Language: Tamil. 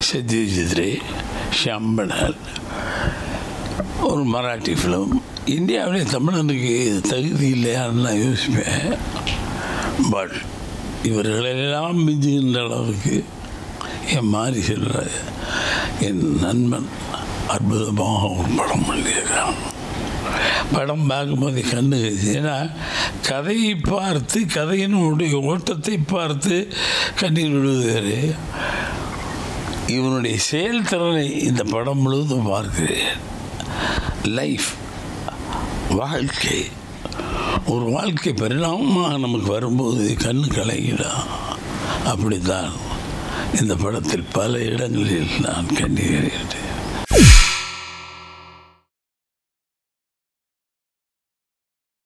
சத்யஜித் ரே ஷாம்பனால் ஒரு மராட்டி ஃபிலிம் இந்தியாவிலே தமிழனுக்கு தகுதி இல்லையான்னு நான் யோசிப்பேன் பட் இவர்களெல்லாம் மிஞ்சுகின்ற அளவுக்கு என் மாறி செல்ற என் நண்பன் அற்புதமாக ஒரு படம் பண்ணியிருக்கான் படம் பார்க்கும்போது கண்ணு கழிச்சு. ஏன்னா கதையை பார்த்து கதையினுடைய ஓட்டத்தை பார்த்து கண்ணீர் விடுவது இவனுடைய செயல்திறனை இந்த படம் முழுவதும் பார்க்கிறேன் லைஃப் வாழ்க்கை ஒரு வாழ்க்கை பரிணாமமாக நமக்கு வரும்போது கண்ணு கலங்கிடும் அப்படித்தான் இந்த படத்தில் பல இடங்களில் நான் கண்ணீர்